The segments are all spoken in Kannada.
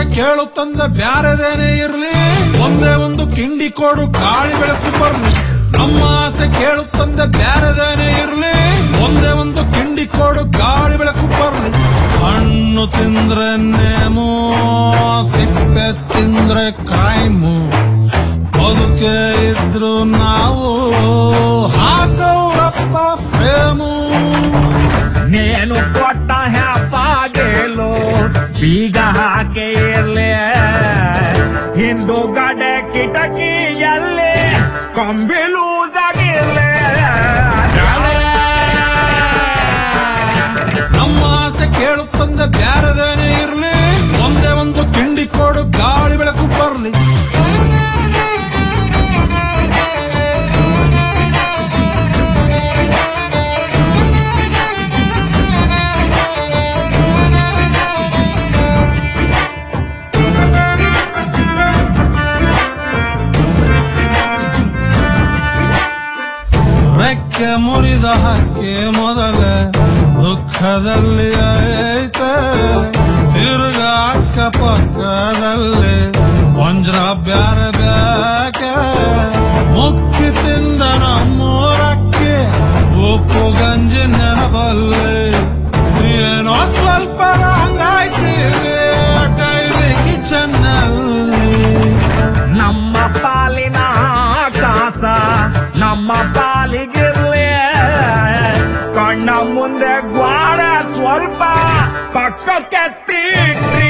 ಕೇಳುತ್ತಂದ ಬ್ಯಾರದೇನೆ ಇರ್ಲಿ ಒಂದೇ ಒಂದು ಕಿಂಡಿ ಕೊಡು ಗಾಳಿ ಬೆಳಕು ಬರ್ಲಿ ನಮ್ಮ ಆಸೆ ಕೇಳುತ್ತಂದ ಬ್ಯಾರದೇನೆ ಇರ್ಲಿ ಒಂದೇ ಒಂದು ಕಿಂಡಿ ಕೊಡು ಗಾಳಿ ಬೆಳಕು ಬರ್ಲಿ ಹಣ್ಣು ತಿಂದ್ರೆ ನೇಮು ಸಿಪ್ಪೆ ತಿಂದ್ರೆ ಕ್ರೈಮು ಬದುಕೆ ಇದ್ರು ನಾವು ಹಾಕವ್ರಪ್ಪ ಫ್ರೇಮು నేను కొట్ట హ్యాపాగేలో ಬೀಗ ಹಾಕಿ ಇರ್ಲಿ ಹಿಂದುಗಡೆ ಕಿಟಕಿಯಲ್ಲಿ ಕಂಬಿ ಲೂಸಾಗಿರ್ಲಿ ನಮ್ಮ ಆಸೆ ಕೇಳುತ್ತಂದ ಬ್ಯಾರದೇನೆ ಇರ್ಲಿ ಒಂದೇ ಒಂದು ಕಿಂಡಿ ಕೊಡು ಗಾಳಿ ಬೆಳಕು ಬರ್ಲಿ ರೆಕ್ಕೆ ಮುರಿದ ಹಕ್ಕಿ ಮೊದಲ ದುಃಖದಲ್ಲಿ ಐತೆ ತಿರುಗ ಅಕ್ಕ ಪಕ್ಕದಲ್ಲಿ ವಂಜ್ರ ಬ್ಯಾರ ಬ್ಯಾಕೆ ಮುಕ್ಕಿ ತಿಂದ ನಮ್ಮೂರಕ್ಕೆ ಉಪ್ಪು ಗಂಜಿ ನೆನಪಲ್ಲಿ ಏನೋ ಸ್ವಲ್ಪ ಹಂಗಾಯ್ತೀವಿ ಡೈಲಿ ಕಿಚನ್ನಲ್ಲಿ ನಮ್ಮ ಪಾಲಿನ ಕಾಸ ನಮ್ಮ ಪಾಲಿಗಿರ್ಲಿ ಕಣ್ಣ ಮುಂದೆ ಗ್ವಾಡ ಸ್ವಲ್ಪ ಪಕ್ಕಕ್ಕೆ ತೀಟ್ರಿ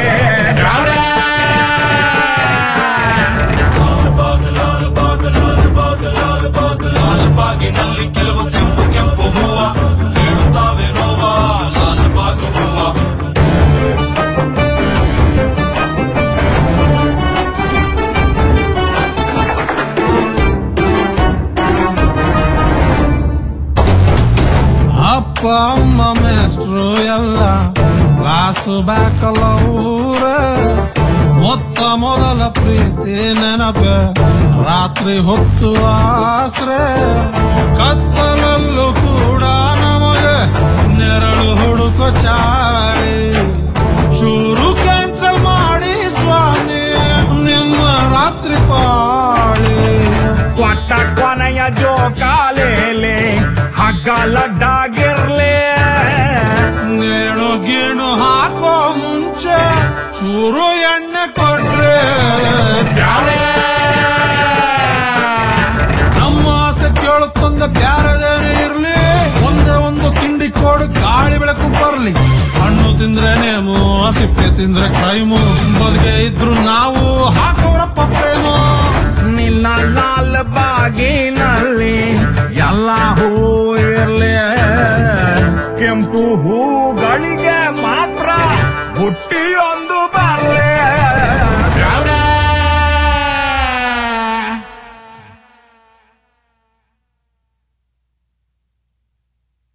ಬಾಗಿನಲ್ಲಿ ಕೆಲವು ಕೆಂಪು ಕೆಂಪು ಹೂವ ನೀಡುತ್ತಾವೆ ನೋವ ಲಾಲ್ ಬಾಗು ಹೂವ ಅಪ್ಪ ಅಮ್ಮ ಮೇಸ್ಟ್ರು ಎಲ್ಲ ಕ್ಲಾಸು ಬ್ಯಾಕಲವ್ರ ಮೊತ್ತ ಮೊದಲ ಪ್ರೀತಿ ನೆನಪೆ ರಾತ್ರಿ ಹೊತ್ತು ಆಸ್ರೆ ಕತ್ತಲಲ್ಲೂ ಕೂಡ ನಮಗೆ ನೆರಳು ಹುಡುಕೋ ಚಾಳಿ ಚೂರು ಕ್ಯಾನ್ಸಲ್ ಮಾಡಿ ಸ್ವಾಮಿ ನಿಮ್ಮ ರಾತ್ರಿ ಪಾಳಿ ಕೊಟ್ಟ ಕೊನೆಯ ಜೋಕಾಲೇಲಿ ಹಗ್ಗ ಲಡ್ಡಾಗಿರ್ಲಿ ಗೇಣು ಗೀಣು ಹಾಕೋ ಮುಂಚೆ ಚೂರು ಎಣ್ಣೆ ಕೊಟ್ರೆ ಬ್ಯಾರೆ. ನಮ್ಮ ಆಸೆ ಕೇಳುತ್ತಂದ ಬ್ಯಾರದೇನೆ ಇರ್ಲಿ ಒಂದೇ ಒಂದು ಕಿಂಡಿ ಕೊಡು ಗಾಳಿ ಬೆಳಕು ಬರ್ಲಿ ಹಣ್ಣು ತಿಂದ್ರೆ ನೇಮು ಸಿಪ್ಪೆ ತಿಂದ್ರೆ ಕ್ರೈಮು ಬದುಕೆ ಇದ್ರು ನಾವು ಹಾಕೋರಪ್ಪ ಫ್ರೇಮು ನಿನ್ನ ಲಾಲ್ ಬಾಗಿನಲ್ಲಿ ಎಲ್ಲ ಹೂ ಇರ್ಲಿ ಕೆಂಪು ಹೂಗಳಿಗೆ ಮಾತ್ರ ಹುಟ್ಟಿಯೋ